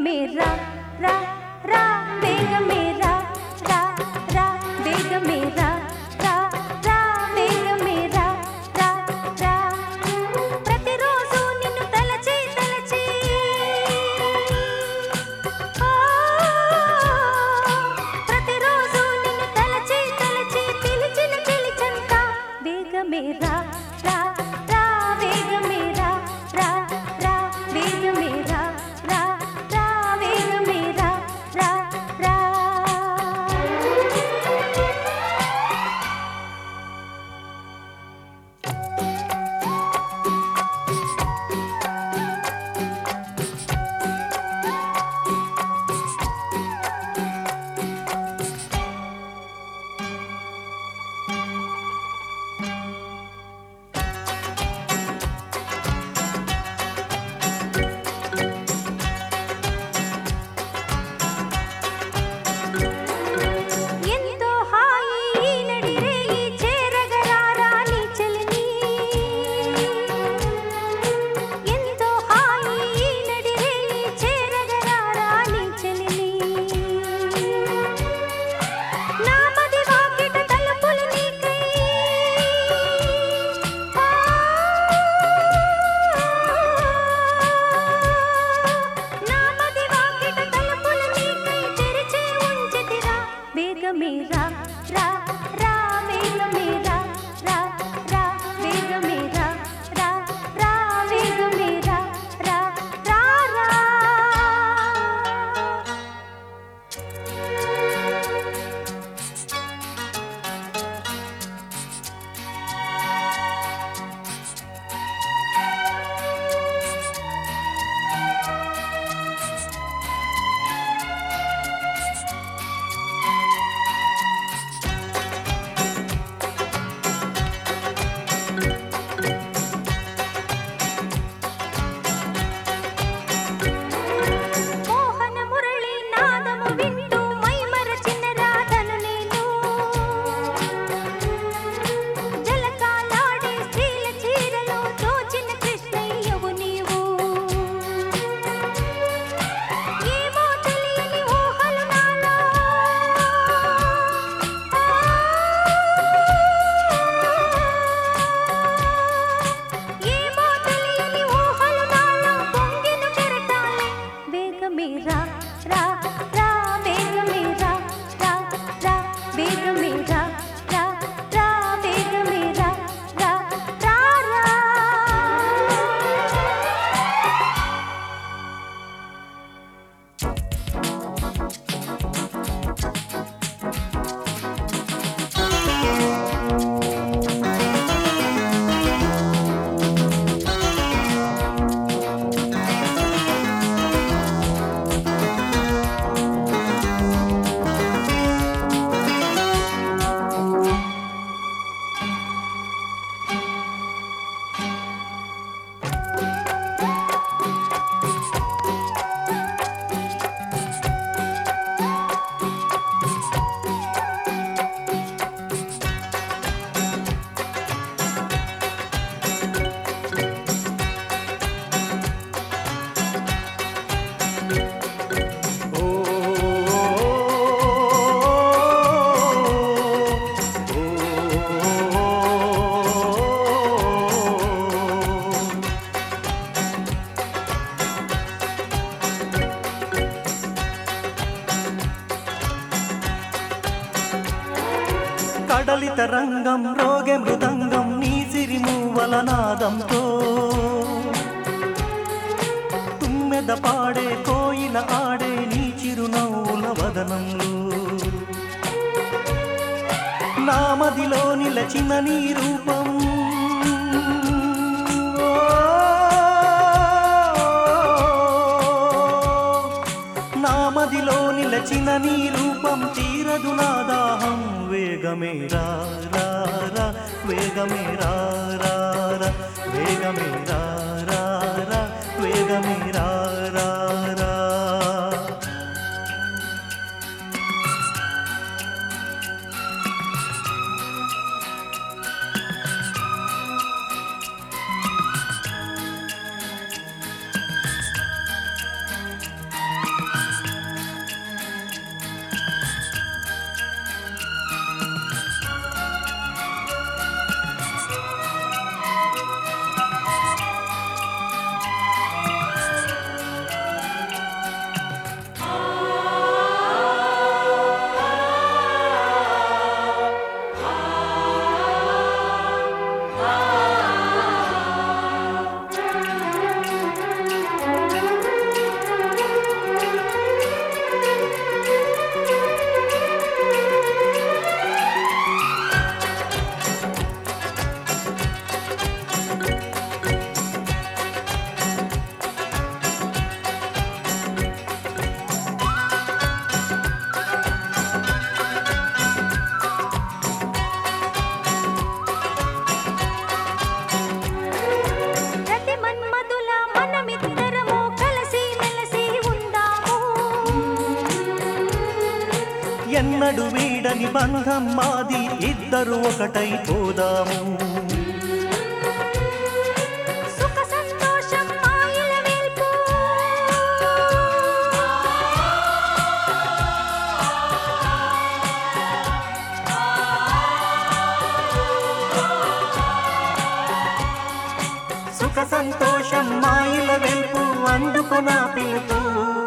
వేగమే రా రా రా వేగమే రా రా రా వేగమే రా రా రా వేగమే రా రా రా ప్రతిరోజు నిన్ను తలచి తలచి ఆ, ప్రతిరోజు నిన్ను తలచి తలచి పిలిచిన పిలిచంత వేగమే రా రా రా వేగమే రా రా రా వేగమే రా రా రా వేగమే రా రా రా ఎంతో హాయి ఈ నడిరే ఈ చేరగరారా నీ చెలిని ఎంతో హాయి ఈ నడిరే ఈ చేరగరారా నీ చెలిని నా మది వాకిట తలుపులు నీకై నా మది వాకిట తలుపులు నీకై తెరిచే ఉంచితిరా వేగమే రా రా రా వేగమే రా రా రా వేగమే రా రా రా వేగమే రా రా రా రా మోహన మురళి నాదము వింటూ మైమరచిన రాధను నేను జలకాలాడే స్త్రీల చీరలో దోచిన కృష్ణయ్యవు నీవు ఏమో తెలియని ఊహలు నాలో ఏమో తెలియని ఊహలు నాలో పొంగిన కెరటాలే వేగమే రా రా రా వేగమే రా రా రా వేగమే రా రా రా వేగమే రా రా రా రా కడలిత రంగం రోగె మృదంగం నీ సిరిమూవల నాదంతో తుమ్మెద పాడే కోయిల ఆడే నీ చిరునవ్వుల వదనంలో నా మదిలో నిలచిన నీ రూపం నా మదిలో నిలచిన నీ రూపం తీరదు నా దాహం వేగమే రా రా రా వేగమే రా రా రా వేగమే రా రా రా వేగమే రా రా రా ఎన్నడు వీడని బంధం మాది ఇద్దరు ఒకటై పోదాము సుఖ సంతోషం మాయల వెల్పు సుఖ సంతోషం మాయిల వెల్పు అందుకు నా పిలుపు